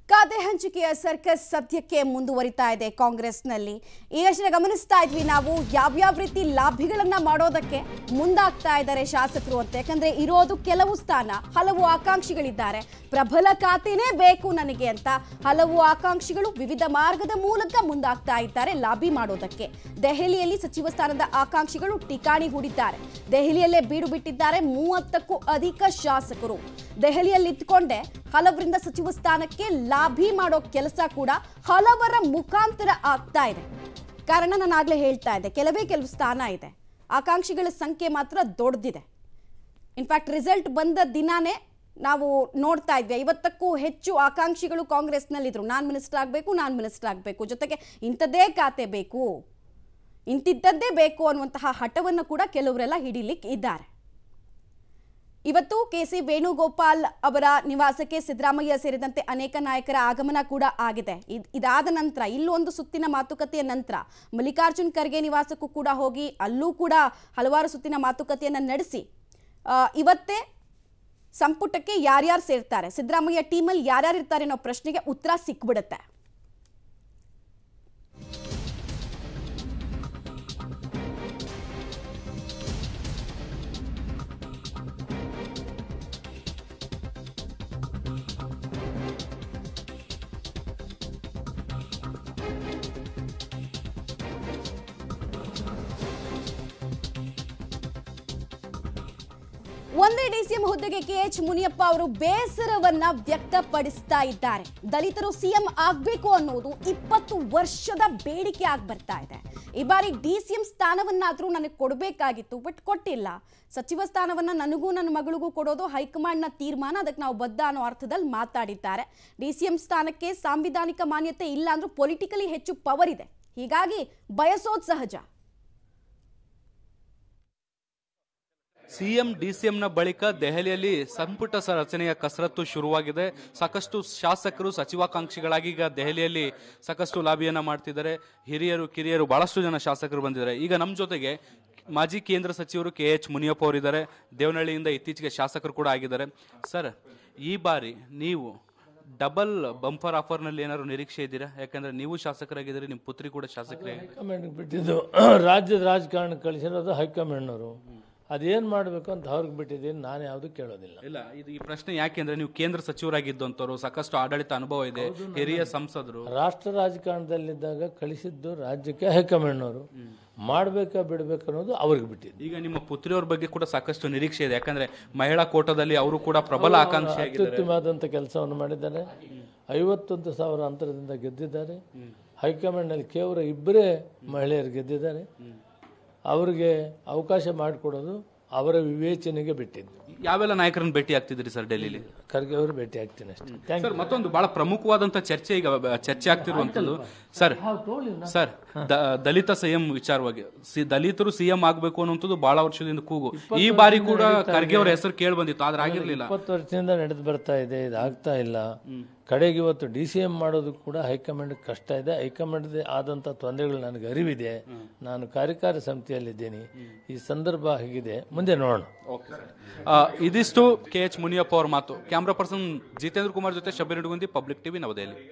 ಖಾತೆ ಹಂಚಿಕೆಯ ಸರ್ಕಸ್ ಸದ್ಯಕ್ಕೆ ಮುಂದುವರಿತಾ ಇದೆ ಕಾಂಗ್ರೆಸ್ನಲ್ಲಿ ಈಗಷ್ಟೇ ಗಮನಿಸ್ತಾ ಇದ್ವಿ ನಾವು ಯಾವ್ಯಾವ ರೀತಿ ಲಾಭಿಗಳನ್ನ ಮಾಡೋದಕ್ಕೆ ಮುಂದಾಗ್ತಾ ಇದ್ದಾರೆ ಶಾಸಕರು ಅಂತ ಯಾಕಂದ್ರೆ ಇರೋದು ಕೆಲವು ಸ್ಥಾನ ಹಲವು ಆಕಾಂಕ್ಷಿಗಳಿದ್ದಾರೆ ಪ್ರಬಲ ಖಾತೆನೇ ಬೇಕು ನನಗೆ ಅಂತ ಹಲವು ಆಕಾಂಕ್ಷಿಗಳು ವಿವಿಧ ಮಾರ್ಗದ ಮೂಲಕ ಮುಂದಾಗ್ತಾ ಇದ್ದಾರೆ ಲಾಬಿ ಮಾಡೋದಕ್ಕೆ ದೆಹಲಿಯಲ್ಲಿ ಸಚಿವ ಸ್ಥಾನದ ಆಕಾಂಕ್ಷಿಗಳು ಠಿಕಾಣಿ ಹೂಡಿದ್ದಾರೆ ದೆಹಲಿಯಲ್ಲೇ ಬೀಡು ಬಿಟ್ಟಿದ್ದಾರೆ ಮೂವತ್ತಕ್ಕೂ ಅಧಿಕ ಶಾಸಕರು ದೆಹಲಿಯಲ್ಲಿ ಇದ್ಕೊಂಡೆ ಹಲವರಿಂದ ಸಚಿವ ಸ್ಥಾನಕ್ಕೆ ಲಾಭಿ ಮಾಡೋ ಕೆಲಸ ಕೂಡ ಹಲವರ ಮುಖಾಂತರ ಆಗ್ತಾ ಇದೆ ಕಾರಣ ನಾನು ಆಗ್ಲೇ ಹೇಳ್ತಾ ಇದ್ದೆ ಕೆಲವೇ ಕೆಲವು ಸ್ಥಾನ ಇದೆ ಆಕಾಂಕ್ಷಿಗಳ ಸಂಖ್ಯೆ ಮಾತ್ರ ದೊಡ್ಡದಿದೆ ಇನ್ಫ್ಯಾಕ್ಟ್ ರಿಸಲ್ಟ್ ಬಂದ ದಿನಾನೇ ನಾವು ನೋಡ್ತಾ ಇದ್ವಿ ಐವತ್ತಕ್ಕೂ ಹೆಚ್ಚು ಆಕಾಂಕ್ಷಿಗಳು ಕಾಂಗ್ರೆಸ್ನಲ್ಲಿದ್ರು ನಾನು ಮಿನಿಸ್ಟರ್ ಆಗಬೇಕು ನಾನು ಮಿನಿಸ್ಟರ್ ಆಗಬೇಕು ಜೊತೆಗೆ ಇಂಥದ್ದೇ ಖಾತೆ ಬೇಕು ಇಂತಿದ್ದದ್ದೇ ಬೇಕು ಅನ್ನುವಂತಹ ಹಠವನ್ನು ಕೂಡ ಕೆಲವರೆಲ್ಲ ಹಿಡಿಲಿಕ್ಕೆ ಇದ್ದಾರೆ ಇವತ್ತು ಕೆ ಸಿ ವೇಣುಗೋಪಾಲ್ ಅವರ ನಿವಾಸಕ್ಕೆ ಸಿದ್ದರಾಮಯ್ಯ ಸೇರಿದಂತೆ ಅನೇಕ ನಾಯಕರ ಆಗಮನ ಕೂಡ ಆಗಿದೆ ಇದ್- ಇದಾದ ನಂತರ ಇಲ್ಲೊಂದು ಸುತ್ತಿನ ಮಾತುಕತೆಯ ನಂತರ ಮಲ್ಲಿಕಾರ್ಜುನ್ ಖರ್ಗೆ ನಿವಾಸಕ್ಕೂ ಕೂಡ ಹೋಗಿ ಅಲ್ಲೂ ಕೂಡ ಹಲವಾರು ಸುತ್ತಿನ ಮಾತುಕತೆಯನ್ನು ನಡೆಸಿ ಆ, ಇವತ್ತೇ ಸಂಪುಟಕ್ಕೆ ಯಾರ್ಯಾರು ಸೇರ್ತಾರೆ ಸಿದ್ದರಾಮಯ್ಯ ಟೀಮಲ್ಲಿ ಯಾರ್ಯಾರು ಇರ್ತಾರೆ ಅನ್ನೋ ಪ್ರಶ್ನೆಗೆ ಉತ್ತರ ಸಿಕ್ಬಿಡುತ್ತೆ ಒಂದೇ ಡಿಸಿಎಂ ಹುದ್ದೆಗೆ ಕೆಎಚ್ ಮುನಿಯಪ್ಪ ಅವರು ಬೇಸರವನ್ನ ವ್ಯಕ್ತಪಡಿಸ್ತಾ ಇದ್ದಾರೆ ದಲಿತರು ಸಿಎಂ ಆಗ್ಬೇಕು ಅನ್ನೋದು ಇಪ್ಪತ್ತು ವರ್ಷದ ಬೇಡಿಕೆ ಆಗಿ ಬರ್ತಾ ಇದೆ ಈ ಬಾರಿ ಡಿಸಿಎಂ ಸ್ಥಾನವನ್ನಾದ್ರೂ ನನಗೆ ಕೊಡಬೇಕಾಗಿತ್ತು ಬಟ್ ಕೊಟ್ಟಿಲ್ಲ ಸಚಿವ ಸ್ಥಾನವನ್ನ ನನಗೂ ನನ್ನ ಮಗಳಿಗೂ ಕೊಡೋದು ಹೈಕಮಾಂಡ್ನ ತೀರ್ಮಾನ ಅದಕ್ಕೆ ನಾವು ಬದ್ಧ ಅನ್ನೋ ಅರ್ಥದಲ್ಲಿ ಮಾತಾಡಿದ್ದಾರೆ ಡಿಸಿಎಂ ಸ್ಥಾನಕ್ಕೆ ಸಾಂವಿಧಾನಿಕ ಮಾನ್ಯತೆ ಇಲ್ಲ ಅಂದ್ರೂ ಪೊಲಿಟಿಕಲಿ ಹೆಚ್ಚು ಪವರ್ ಇದೆ ಹೀಗಾಗಿ ಬಯಸೋದು ಸಹಜ ಸಿಎಂ ಡಿಸಿಎಂನ ಬಳಿಕ ದೆಹಲಿಯಲ್ಲಿ ಸಂಪುಟ ಸ- ರಚನೆಯ ಕಸರತ್ತು ಶುರುವಾಗಿದೆ ಸಾಕಷ್ಟು ಶಾಸಕರು ಸಚಿವಾಕಾಂಕ್ಷಿಗಳಾಗಿ ಈಗ ದೆಹಲಿಯಲ್ಲಿ ಸಾಕಷ್ಟು ಲಾಬಿಯನ್ನ ಮಾಡ್ತಿದ್ದಾರೆ ಹಿರಿಯರು ಕಿರಿಯರು ಬಹಳಷ್ಟು ಜನ ಶಾಸಕರು ಬಂದಿದ್ದಾರೆ ಈಗ ನಮ್ಮ ಜೊತೆಗೆ ಮಾಜಿ ಕೇಂದ್ರ ಸಚಿವರು ಕೆ ಎಚ್ ಮುನಿಯಪ್ಪ ಅವರಿದ್ದಾರೆ ದೇವನಹಳ್ಳಿಯಿಂದ ಇತ್ತೀಚೆಗೆ ಶಾಸಕರು ಕೂಡ ಆಗಿದ್ದಾರೆ ಸರ್ ಈ ಬಾರಿ ನೀವು ಡಬಲ್ ಬಂಪರ್ ಆಫರ್ನಲ್ಲಿ ಏನಾದ್ರು ನಿರೀಕ್ಷೆ ಇದ್ದೀರಾ ಯಾಕಂದ್ರೆ ನೀವು ಶಾಸಕರಾಗಿದ್ದೀರಿ ನಿಮ್ಮ ಪುತ್ರಿ ಕೂಡ ಶಾಸಕರೇ ಹೈಕಮಾಂಡ್ಗೆ ಬಿಟ್ಟಿದ್ದು ರಾಜ್ಯದ ರಾಜಕಾರಣ ಕಳಿಸಿರೋದು ಹೈಕಮಾಂಡ್ನವರು ಅದೇನು ಮಾಡಬೇಕು ಅಂತ ಅವ್ರಿಗೆ ಬಿಟ್ಟಿದ್ದೀನಿ ನಾನು ಯಾವುದು ಕೇಳೋದಿಲ್ಲ ಇಲ್ಲ ಇದು ಈ ಪ್ರಶ್ನೆ ಯಾಕೆಂದ್ರೆ ನೀವು ಕೇಂದ್ರ ಸಚಿವರಾಗಿದ್ದಂಥವ್ರು ಸಾಕಷ್ಟು ಆಡಳಿತ ಅನುಭವ ಇದೆ ಹಿರಿಯ ಸಂಸದರು ರಾಷ್ಟ್ರ ರಾಜಕಾರಣದಲ್ಲಿದ್ದಾಗ ಕಳಿಸಿದ್ದು ರಾಜ್ಯಕ್ಕೆ ಹೈಕಮಾಂಡ್ನವರು ಮಾಡಬೇಕಾ ಬಿಡಬೇಕು ಅನ್ನೋದು ಅವ್ರಿಗೆ ಬಿಟ್ಟಿದ್ದು ಈಗ ನಿಮ್ಮ ಪುತ್ರಿಯವ್ರ ಬಗ್ಗೆ ಕೂಡ ಸಾಕಷ್ಟು ನಿರೀಕ್ಷೆ ಇದೆ ಯಾಕಂದ್ರೆ ಮಹಿಳಾ ಕೋಟದಲ್ಲಿ ಅವರು ಕೂಡ ಪ್ರಬಲ ಆಕಾಂಕ್ಷಿ ಆಗಿದ್ದಾರೆ ಅತ್ಯುತ್ತಮವಾದಂಥ ಕೆಲಸವನ್ನು ಮಾಡಿದ್ದಾರೆ ಐವತ್ತೊಂದು ಸಾವಿರ ಅಂತರದಿಂದ ಗೆದ್ದಿದ್ದಾರೆ ಹೈಕಮಾಂಡ್ನಲ್ಲಿ ಕೇವಲ ಇಬ್ಬರೇ ಮಹಿಳೆಯರು ಗೆದ್ದಿದ್ದಾರೆ ಅವರಿಗೆ ಅವಕಾಶ ಮಾಡಿಕೊಡೋದು ಅವರ ವಿವೇಚನೆಗೆ ಬಿಟ್ಟಿದ್ದು ಯಾವೆಲ್ಲ ನಾಯಕರನ್ನ ಭೇಟಿ ಆಗ್ತಿದ್ರಿ ಸರ್ ಡೆಲ್ಲಿಲಿ ಖರ್ಗೆ ಅವರು ಭೇಟಿ ಆಗ್ತೀನಿ ಅಷ್ಟೇ ಥ್ಯಾಂಕ್ ಸರ್ ಮತ್ತೊಂದು ಬಹಳ ಪ್ರಮುಖವಾದಂತ ಚರ್ಚೆ ಈಗ ಬ- ಚರ್ಚೆ ಆಗ್ತಿರುವಂತದ್ದು ಸರ್ ಸರ್ ದ- ದಲಿತ ಸಿಎಂ ವಿಚಾರವಾಗಿ ಸಿ- ದಲಿತರು ಸಿಎಂ ಆಗ್ಬೇಕು ಅನ್ನುವಂಥದ್ದು ಬಹಳ ವರ್ಷದಿಂದ ಕೂಗು ಈ ಬಾರಿ ಕೂಡ ಖರ್ಗೆ ಅವರ ಹೆಸರು ಕೇಳಿ ಬಂದಿತ್ತು ಆದ್ರೆ ಆಗಿರ್ಲಿಲ್ಲ ಇಪ್ಪತ್ತು ವರ್ಷದಿಂದ ನಡೆದು ಬರ್ತಾ ಇದೆ ಇದು ಆಗ್ತಾ ಇಲ್ಲ ಕಡೆಗೆ ಇವತ್ತು ಡಿ ಸಿ ಎಂ ಮಾಡೋದು ಕೂಡ ಹೈಕಮಾಂಡ್ ಕಷ್ಟ ಇದೆ ಹೈಕಮಾಂಡ್ ಆದಂಥ ತೊಂದರೆಗಳು ನನಗೆ ಅರಿವಿದೆ ನಾನು ಕಾರ್ಯಕಾರಿ ಸಮಿತಿಯಲ್ಲಿದ್ದೀನಿ ಈ ಸಂದರ್ಭ ಹೇಗಿದೆ ಮುಂದೆ ನೋಡೋಣ ಆ, ಇದಿಷ್ಟು ಕೆ ಎಚ್ ಮುನಿಯಪ್ಪ ಅವರ ಮಾತು ಕ್ಯಾಮ್ರಾ ಪರ್ಸನ್ ಜಿತೇಂದ್ರ ಕುಮಾರ್ ಜೊತೆ ಶಬೀರ್ ನಡುಗುಂದಿ ಪಬ್ಲಿಕ್ ಟಿವಿ ನವದೆಹಲಿ